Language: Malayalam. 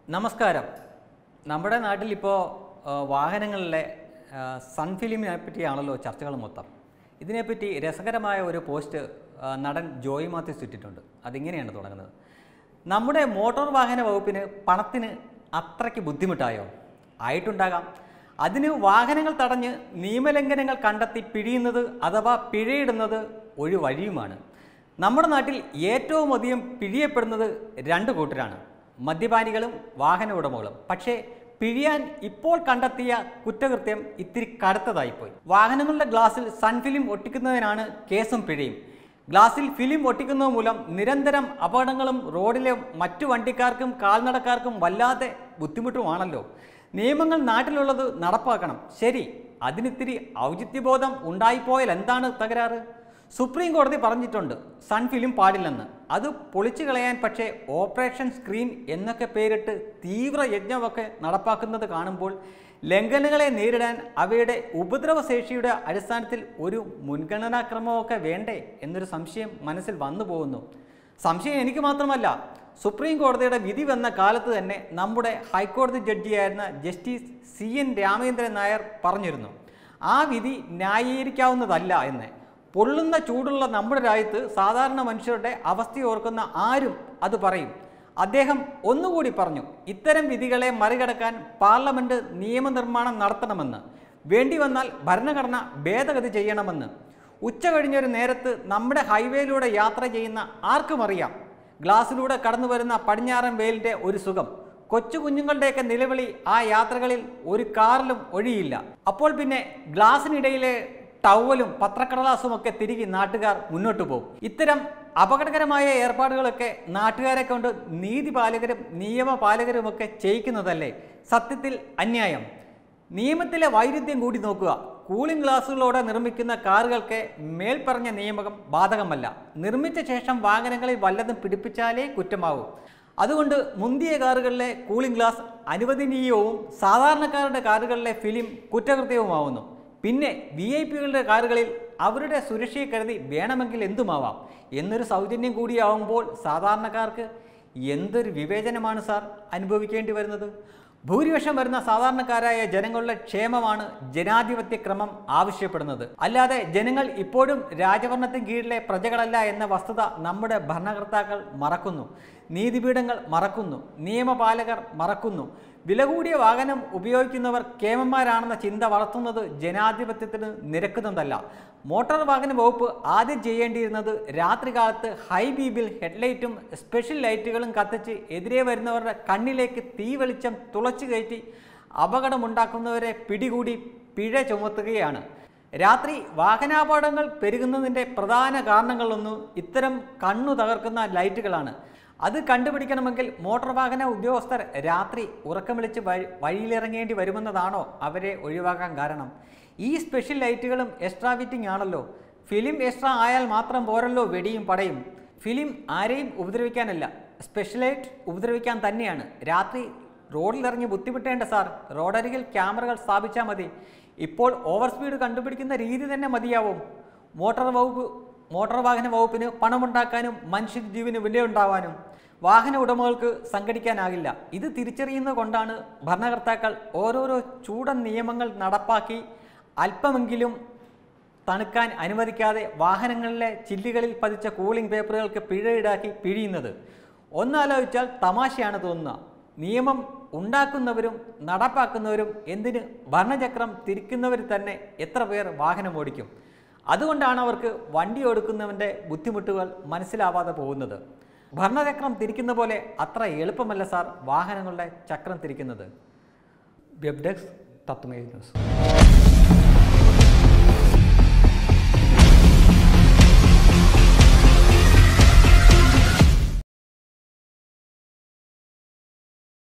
നമസ്കാരം നമ്മുടെ നാട്ടിലിപ്പോൾ വാഹനങ്ങളിലെ ആ, സൺ ഫിലിമിനെ പറ്റിയാണല്ലോ ചർച്ചകൾ മൊത്തം ഇതിനെപ്പറ്റി രസകരമായ ഒരു പോസ്റ്റ് ആ, നടൻ ജോയി മാത്യൂസ് ഇട്ടിട്ടുണ്ട് അതിങ്ങനെയാണ് തുടങ്ങുന്നത് നമ്മുടെ മോട്ടോർ വാഹന വകുപ്പിന് പണത്തിന് അത്രയ്ക്ക് ബുദ്ധിമുട്ടായോ ആയിട്ടുണ്ടാകാം അതിന് വാഹനങ്ങൾ തടഞ്ഞ് നിയമലംഘനങ്ങൾ കണ്ടെത്തി പിഴിയുന്നത് അഥവാ പിഴയിടുന്നത് ഒരു വഴിയുമാണ് നമ്മുടെ നാട്ടിൽ ഏറ്റവും അധികം പിഴിയപ്പെടുന്നത് രണ്ട് കൂട്ടരാണ് മദ്യപാനികളും വാഹന ഉടമകളും പക്ഷേ പിഴിയാൻ ഇപ്പോൾ കണ്ടെത്തിയ കുറ്റകൃത്യം ഇത്തിരി കടുത്തതായിപ്പോയി വാഹനങ്ങളുടെ ഗ്ലാസിൽ സൺ ഫിലിം ഒട്ടിക്കുന്നതിനാണ് കേസും പിഴയും ഗ്ലാസിൽ ഫിലിം ഒട്ടിക്കുന്നത് മൂലം നിരന്തരം അപകടങ്ങളും റോഡിലെ മറ്റു വണ്ടിക്കാർക്കും കാൽനടക്കാർക്കും വല്ലാതെ ബുദ്ധിമുട്ടുമാണല്ലോ നിയമങ്ങൾ നാട്ടിലുള്ളത് നടപ്പാക്കണം ശരി അതിനിത്തിരി ഔചിത്യബോധം ഉണ്ടായിപ്പോയാൽ എന്താണ് തകരാറ് സുപ്രീം കോടതി പറഞ്ഞിട്ടുണ്ട് സൺ ഫിലിം പാടില്ലെന്ന് അത് പൊളിച്ചു കളയാൻ പക്ഷേ ഓപ്പറേഷൻ സ്ക്രീൻ എന്നൊക്കെ പേരിട്ട് തീവ്ര യജ്ഞമൊക്കെ നടപ്പാക്കുന്നത് കാണുമ്പോൾ ലംഘനങ്ങളെ നേരിടാൻ അവയുടെ ഉപദ്രവശേഷിയുടെ അടിസ്ഥാനത്തിൽ ഒരു മുൻഗണനാക്രമമൊക്കെ വേണ്ടേ എന്നൊരു സംശയം മനസ്സിൽ വന്നു പോകുന്നു സംശയം എനിക്ക് മാത്രമല്ല സുപ്രീം കോടതിയുടെ വിധി വന്ന കാലത്ത് തന്നെ നമ്മുടെ ഹൈക്കോടതി ജഡ്ജിയായിരുന്ന justice C N Ramendran Nair പറഞ്ഞിരുന്നു ആ വിധി ന്യായീകരിക്കാവുന്നതല്ല എന്ന് പൊള്ളുന്ന ചൂടുള്ള നമ്മുടെ രാജ്യത്ത് സാധാരണ മനുഷ്യരുടെ അവസ്ഥയോർക്കുന്ന ആരും അത് പറയും അദ്ദേഹം ഒന്നുകൂടി പറഞ്ഞു ഇത്തരം വിധികളെ മറികടക്കാൻ പാർലമെന്റ് നിയമനിർമ്മാണം നടത്തണമെന്ന് വേണ്ടി വന്നാൽ ഭരണഘടന ഭേദഗതി ചെയ്യണമെന്ന് ഉച്ച കഴിഞ്ഞൊരു നേരത്ത് നമ്മുടെ ഹൈവേയിലൂടെ യാത്ര ചെയ്യുന്ന ആർക്കും അറിയാം ഗ്ലാസ്സിലൂടെ കടന്നു വരുന്ന പടിഞ്ഞാറൻ വെയിലിൻ്റെ ഒരു സുഖം കൊച്ചു കുഞ്ഞുങ്ങളുടെയൊക്കെ നിലവിളി ആ യാത്രകളിൽ ഒരു കാറിലും ഒഴിയില്ല അപ്പോൾ പിന്നെ ഗ്ലാസിനിടയിലെ ടവലും പത്രക്കടലാസും ഒക്കെ തിരികെ നാട്ടുകാർ മുന്നോട്ട് പോകും ഇത്തരം അപകടകരമായ ഏർപ്പാടുകളൊക്കെ നാട്ടുകാരെ കൊണ്ട് നീതിപാലകരും നിയമപാലകരുമൊക്കെ ചെയ്യിക്കുന്നതല്ലേ സത്യത്തിൽ അന്യായം നിയമത്തിലെ വൈരുദ്ധ്യം കൂടി നോക്കുക കൂളിംഗ് ഗ്ലാസുകളോടെ നിർമ്മിക്കുന്ന കാറുകൾക്ക് മേൽപ്പറഞ്ഞ നിയമകം ബാധകമല്ല നിർമ്മിച്ച ശേഷം വാഹനങ്ങളിൽ വല്ലതും പിടിപ്പിച്ചാലേ കുറ്റമാവൂ അതുകൊണ്ട് മുന്തിയ കാറുകളിലെ കൂളിംഗ് ഗ്ലാസ് അനുവദനീയവും സാധാരണക്കാരുടെ കാറുകളിലെ ഫിലിം കുറ്റകൃത്യവുമാവുന്നു പിന്നെ വി ഐ പികളുടെ കാറുകളിൽ അവരുടെ സുരക്ഷയെ കരുതി വേണമെങ്കിൽ എന്തുമാവാം എന്നൊരു സൗജന്യം കൂടിയാവുമ്പോൾ സാധാരണക്കാർക്ക് എന്തൊരു വിവേചനമാണ് സാർ അനുഭവിക്കേണ്ടി വരുന്നത് ഭൂരിപക്ഷം വരുന്ന സാധാരണക്കാരായ ജനങ്ങളുടെ ക്ഷേമമാണ് ജനാധിപത്യ ക്രമം ആവശ്യപ്പെടുന്നത് അല്ലാതെ ജനങ്ങൾ ഇപ്പോഴും രാജഭരണത്തിന് കീഴിലെ പ്രജകളല്ല എന്ന വസ്തുത നമ്മുടെ ഭരണകർത്താക്കൾ മറക്കുന്നു നീതിപീഠങ്ങൾ മറക്കുന്നു നിയമപാലകർ മറക്കുന്നു വില കൂടിയ വാഹനം ഉപയോഗിക്കുന്നവർ കേമന്മാരാണെന്ന ചിന്ത വളർത്തുന്നത് ജനാധിപത്യത്തിന് നിരക്കുന്നതല്ല മോട്ടോർ വാഹന വകുപ്പ് ആദ്യം ചെയ്യേണ്ടിയിരുന്നത് രാത്രികാലത്ത് ഹൈ ബീബിൽ ഹെഡ്ലൈറ്റും സ്പെഷ്യൽ ലൈറ്റുകളും കത്തിച്ച് എതിരെ വരുന്നവരുടെ കണ്ണിലേക്ക് തീ വെളിച്ചം തുളച്ചു കയറ്റി അപകടമുണ്ടാക്കുന്നവരെ പിടികൂടി പിഴ ചുമത്തുകയാണ് രാത്രി വാഹനാപകടങ്ങൾ പെരുകുന്നതിൻ്റെ പ്രധാന കാരണങ്ങളൊന്നും ഇത്തരം കണ്ണു തകർക്കുന്ന ലൈറ്റുകളാണ് അത് കണ്ടുപിടിക്കണമെങ്കിൽ മോട്ടോർ വാഹന ഉദ്യോഗസ്ഥർ രാത്രി ഉറക്കം വിളിച്ച് വഴി വഴിയിലിറങ്ങേണ്ടി വരുമെന്നതാണോ അവരെ ഒഴിവാക്കാൻ കാരണം ഈ സ്പെഷ്യൽ ലൈറ്റുകളും എക്സ്ട്രാ ഫിറ്റിംഗ് ആണല്ലോ ഫിലിം എക്സ്ട്രാ ആയാൽ മാത്രം പോരല്ലോ വെടിയും പടയും ഫിലിം ആരെയും ഉപദ്രവിക്കാനല്ല സ്പെഷ്യൽ ലൈറ്റ് ഉപദ്രവിക്കാൻ തന്നെയാണ് രാത്രി റോഡിലിറങ്ങി ബുദ്ധിമുട്ടേണ്ട സാർ റോഡരികിൽ ക്യാമറകൾ സ്ഥാപിച്ചാൽ മതി ഇപ്പോൾ ഓവർ സ്പീഡ് കണ്ടുപിടിക്കുന്ന രീതി തന്നെ മതിയാവും മോട്ടോർ വകുപ്പ് മോട്ടോർ വാഹന വകുപ്പിന് പണമുണ്ടാക്കാനും മനുഷ്യ ജീവന് വിലയുണ്ടാവാനും വാഹന ഉടമകൾക്ക് സംഘടിക്കാനാകില്ല ഇത് തിരിച്ചറിയുന്നത് കൊണ്ടാണ് ഭരണകർത്താക്കൾ ഓരോരോ ചൂടൻ നിയമങ്ങൾ നടപ്പാക്കി അല്പമെങ്കിലും തണുക്കാൻ അനുവദിക്കാതെ വാഹനങ്ങളിലെ ചില്ലുകളിൽ പതിച്ച കൂളിംഗ് പേപ്പറുകൾക്ക് പിഴ ഈടാക്കി പിഴിയുന്നത് ഒന്നാലോചിച്ചാൽ തമാശയാണ് തോന്നുക നിയമം ഉണ്ടാക്കുന്നവരും നടപ്പാക്കുന്നവരും എന്തിന് ഭരണചക്രം തിരിക്കുന്നവർ തന്നെ എത്ര പേർ വാഹനം ഓടിക്കും അതുകൊണ്ടാണ് അവർക്ക് വണ്ടി ഓടിക്കുന്നവൻ്റെ ബുദ്ധിമുട്ടുകൾ മനസ്സിലാവാതെ പോകുന്നത് ഭരണചക്രം തിരിക്കുന്ന പോലെ അത്ര എളുപ്പമല്ല സാർ വാഹനങ്ങളുടെ ചക്രം തിരിക്കുന്നത് വെബ് ഡെസ്ക് തത്വമേ ന്യൂസ്